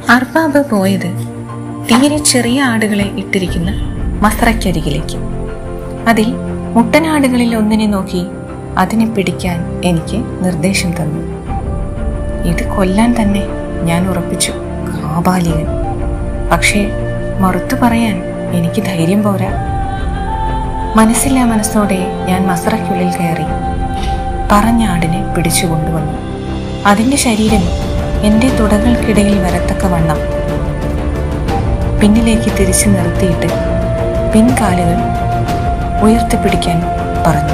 അർബാബ് പോയത് തീരെ ചെറിയ ആടുകളെ ഇട്ടിരിക്കുന്ന മസ്രയ്ക്കരികിലേക്ക് അതിൽ മുട്ടനാടുകളിൽ ഒന്നിനെ നോക്കി അതിനെ പിടിക്കാൻ എനിക്ക് നിർദ്ദേശം തന്നു ഇത് കൊല്ലാൻ തന്നെ ഞാൻ ഉറപ്പിച്ചു കാബാലികൻ പക്ഷേ മറുത്തു പറയാൻ എനിക്ക് ധൈര്യം പോരാ മനസ്സില്ലാ മനസ്സോടെ ഞാൻ മസറയ്ക്കുള്ളിൽ കയറി പറഞ്ഞ ആടിനെ പിടിച്ചു കൊണ്ടുവന്നു അതിന്റെ ശരീരം എന്റെ തുടകൾക്കിടയിൽ വരത്തക്കവണ്ണം പിന്നിലേക്ക് തിരിച്ചു നിർത്തിയിട്ട് പിൻകാലുകൾ ഉയർത്തിപ്പിടിക്കാൻ പറഞ്ഞു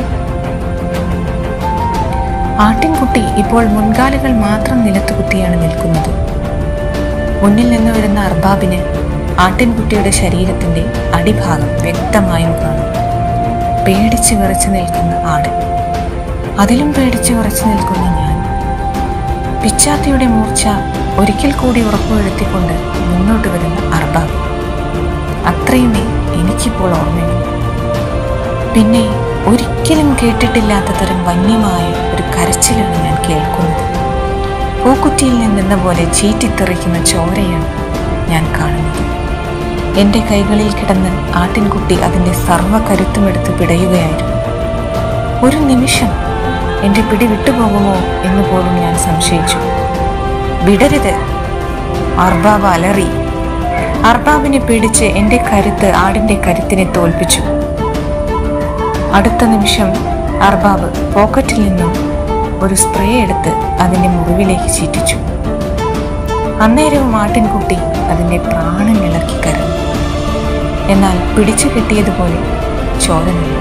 ആട്ടിൻകുട്ടി ഇപ്പോൾ മുൻകാലുകൾ മാത്രം നിലത്തുകുത്തിയാണ് നിൽക്കുന്നത് മുന്നിൽ നിന്ന് വരുന്ന അർബാബിന് ആട്ടിൻകുട്ടിയുടെ ശരീരത്തിന്റെ അടിഭാഗം വ്യക്തമായും കാണും പേടിച്ച് വിറച്ചു നിൽക്കുന്ന ആട് അതിലും പേടിച്ച് വിറച്ചു നിൽക്കുന്ന ഞാൻ പിച്ചാത്തിയുടെ മൂർച്ച ഒരിക്കൽ കൂടി ഉറപ്പുവരുത്തിക്കൊണ്ട് മുന്നോട്ട് വരുന്ന അർബാബ് അത്രയുമേ എനിക്കിപ്പോൾ ഓർമ്മയുള്ളൂ പിന്നെ ഒരിക്കലും കേട്ടിട്ടില്ലാത്ത തരം വന്യമായ ഒരു കരച്ചിലാണ് ഞാൻ കേൾക്കുന്നത് പൂക്കുറ്റിയിൽ നിന്നെന്ന പോലെ ചീറ്റിത്തെറിക്കുന്ന ചോരയാണ് ഞാൻ കാണുന്നത് എൻ്റെ കൈകളിൽ കിടന്ന് ആട്ടിൻകുട്ടി അതിൻ്റെ സർവ്വ കരുത്തുമെടുത്ത് പിടയുകയായിരുന്നു ഒരു നിമിഷം എൻ്റെ പിടി വിട്ടുപോകുമോ എന്ന് പോലും ഞാൻ സംശയിച്ചു വിടരുത് അർബാബ് അലറി അർബാബിനെ പിടിച്ച് എൻ്റെ കരുത്ത് ആടിൻ്റെ കരുത്തിനെ തോൽപ്പിച്ചു അടുത്ത നിമിഷം അർബാബ് പോക്കറ്റിൽ നിന്നും ഒരു സ്പ്രേ എടുത്ത് അതിൻ്റെ മുറിവിലേക്ക് ചീറ്റിച്ചു അന്നേരവും ആട്ടിൻകുട്ടി അതിൻ്റെ പ്രാണൻ ഇളക്കി കരഞ്ഞു എന്നാൽ പിടിച്ചു കിട്ടിയതുപോലെ ചോര നിന്നു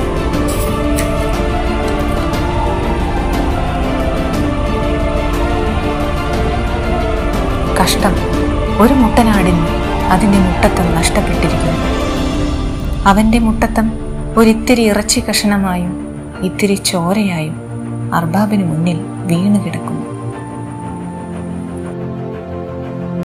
കഷ്ടം ഒരു മുട്ടനാടിന് അതിൻ്റെ മുട്ടത്തം നഷ്ടപ്പെട്ടിരിക്കുന്നു അവൻ്റെ മുട്ടത്തം ഒരിത്തിരി ഇറച്ചി കഷണമായും ഇത്തിരി ചോരയായും അർബാബിന് മുന്നിൽ വീണു കിടക്കുന്നു